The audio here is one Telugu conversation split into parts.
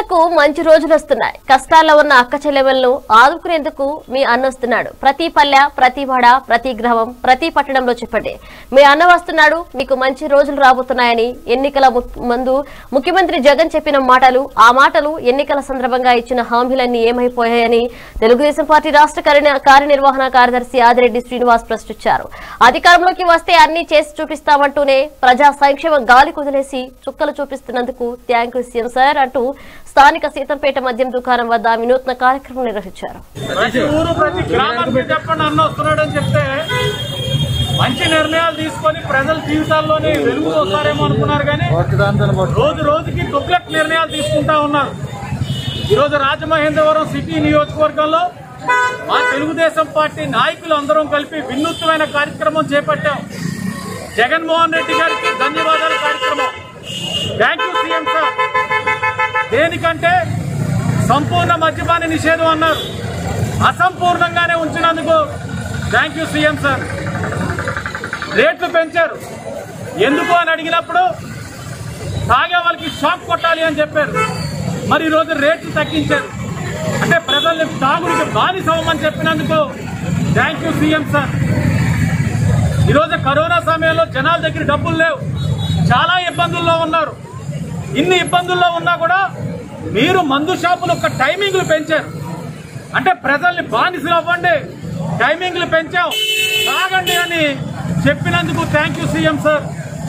పేదలకు మంచి రోజులు వస్తున్నాయి కష్టాల్లో ఉన్న అక్క చెల్లెమ్మలను ఆదుకునేందుకు మీ అన్న వస్తున్నాడు ప్రతి పల్లె ప్రతి వాడ ప్రతి గ్రామం ప్రతి పట్టణంలో చెప్పండి మీ అన్న వస్తున్నాడు మీకు మంచి రోజులు రాబోతున్నాయని ఎన్నికల ము- ముందు ముఖ్యమంత్రి జగన్ చెప్పిన మాటలు ఆ మాటలు ఎన్నికల సందర్భంగా ఇచ్చిన హామీలన్నీ ఏమైపోయాయని తెలుగుదేశం పార్టీ రాష్ట్ర కార్య- కార్యనిర్వహణ కార్యదర్శి ఆదిరెడ్డి శ్రీనివాస్ ప్రశ్నించారు అధికారంలోకి వస్తే అన్ని చేసి చూపిస్తామంటూనే ప్రజా సంక్షేమ గాలి కుదిలేసి చుక్కలు చూపిస్తున్నందుకు థ్యాంక్ యూ సీఎం సార్ అంటూ స్థానిక సీతంపేట మద్యం దుకాణం వద్ద వినూత్న కార్యక్రమం నిర్వహించారు ప్రతి ఊరు ప్రతి గ్రామానికి చెప్పండి అన్న వస్తున్నాడని చెప్తే మంచి నిర్ణయాలు తీసుకొని ప్రజల జీవితాల్లోనే వెలుగు వస్తారేమో అనుకున్నారు కానీ రోజు రోజుకి దుప్లెట్ నిర్ణయాలు తీసుకుంటా ఉన్నారు ఈరోజు రాజమహేంద్రవరం సిటీ నియోజకవర్గంలో మా తెలుగుదేశం పార్టీ నాయకులు అందరం కలిపి వినూత్నమైన కార్యక్రమం చేపట్టాం జగన్మోహన్ రెడ్డి గారికి ధన్యవాదాల కార్యక్రమం థ్యాంక్ యూ సీఎం సార్ దేనికంటే సంపూర్ణ మద్యపాన నిషేధం అన్నారు అసంపూర్ణంగానే ఉంచినందుకు థ్యాంక్ యూ సీఎం సార్ రేట్లు పెంచారు ఎందుకు అని అడిగినప్పుడు తాగే వాళ్ళకి షాక్ కొట్టాలి అని చెప్పారు మరి ఈరోజు రేట్లు తగ్గించారు అంటే ప్రజల్ని తాగుడికి బానిసవ్వమని చెప్పినందుకు థ్యాంక్ యూ సీఎం సార్ ఈరోజు కరోనా సమయంలో జనాల దగ్గర డబ్బులు లేవు చాలా ఇబ్బందుల్లో ఉన్నారు ఇన్ని ఇబ్బందుల్లో ఉన్నా కూడా మీరు మందు షాపులు ఒక టైమింగ్లు పెంచారు అంటే ప్రజల్ని బానిసలు అవ్వండి టైమింగ్లు పెంచాం తాగండి అని చెప్పినందుకు థ్యాంక్ యూ సీఎం సార్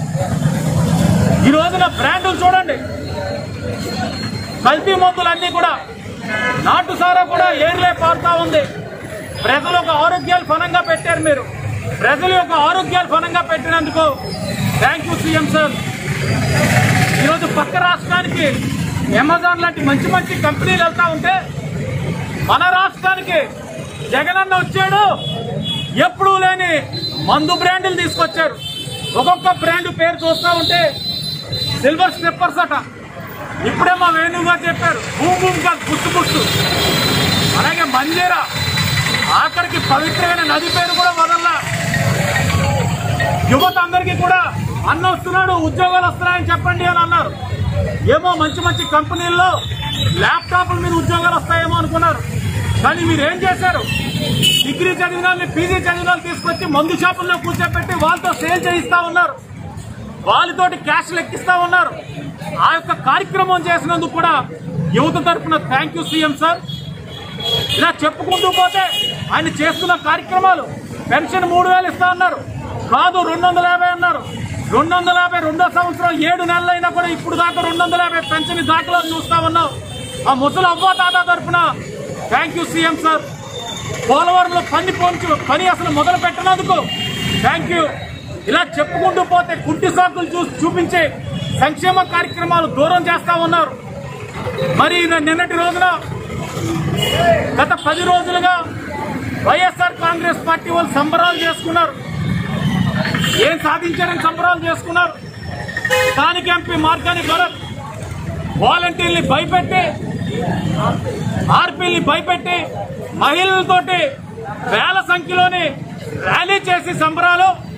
ఈ రోజున బ్రాండ్లు చూడండి కల్తీ మందులన్నీ కూడా నాటు సారా కూడా ఏర్లే పారుతా ఉంది ప్రజల యొక్క ఆరోగ్యాలు ఫలంగా పెట్టారు మీరు ప్రజల యొక్క ఆరోగ్యాలు ఫలంగా పెట్టినందుకు థ్యాంక్ యూ సీఎం సార్ ఈరోజు పక్క రాష్ట్రానికి అమెజాన్ లాంటి మంచి మంచి కంపెనీలు వెళ్తా ఉంటే మన రాష్ట్రానికి జగనన్న వచ్చాడు ఎప్పుడూ లేని మందు బ్రాండ్లు తీసుకొచ్చారు ఒక్కొక్క బ్రాండ్ పేరు చూస్తా ఉంటే సిల్వర్ స్లిప్పర్స్ అట ఇప్పుడే మా వేణుగా చెప్పారు భూమ్ భూమ్ కాదు బుస్సు బుస్సు అలాగే మంజీరా ఆఖరికి పవిత్రమైన నది పేరు కూడా వదల్లా యువత అందరికీ కూడా అన్న వస్తున్నాడు ఉద్యోగాలు వస్తున్నాయని చెప్పండి అని అన్నారు ఏమో మంచి మంచి కంపెనీల్లో ల్యాప్టాప్ల మీద ఉద్యోగాలు వస్తాయేమో అనుకున్నారు కానీ మీరు ఏం చేశారు డిగ్రీ చదివిన వాళ్ళని పీజీ చదివిన వాళ్ళు తీసుకొచ్చి మందు షాపుల్లో కూర్చోబెట్టి వాళ్ళతో సేల్ చేయిస్తా ఉన్నారు వాళ్ళతోటి క్యాష్ లెక్కిస్తా ఉన్నారు ఆ యొక్క కార్యక్రమం చేసినందుకు కూడా యువత తరపున థ్యాంక్ యూ సీఎం సార్ ఇలా చెప్పుకుంటూ పోతే ఆయన చేస్తున్న కార్యక్రమాలు పెన్షన్ మూడు వేలు ఇస్తా అన్నారు కాదు రెండు వందల యాభై అన్నారు రెండు వందల యాభై రెండో సంవత్సరం ఏడు నెలలు అయినా కూడా ఇప్పుడు దాకా రెండు వందల యాభై పెన్షన్ దాఖలు చూస్తా ఉన్నాం ఆ ముసలి అవ్వ తాత తరపున థ్యాంక్ యూ సీఎం సార్ పోలవరంలో పని పొంచు పని అసలు మొదలు పెట్టినందుకు థ్యాంక్ యూ ఇలా చెప్పుకుంటూ పోతే కుంటి సాకులు చూసి చూపించి సంక్షేమ కార్యక్రమాలు దూరం చేస్తా ఉన్నారు మరి నిన్నటి రోజున గత పది రోజులుగా వైఎస్ఆర్ కాంగ్రెస్ పార్టీ వాళ్ళు సంబరాలు చేసుకున్నారు ఏం సాధించారని సంబరాలు చేసుకున్నారు స్థానిక ఎంపీ మార్గాని భరత్ వాలంటీర్ని భయపెట్టి ఆర్పీల్ని భయపెట్టి మహిళలతోటి వేల సంఖ్యలోని ర్యాలీ చేసి సంబరాలు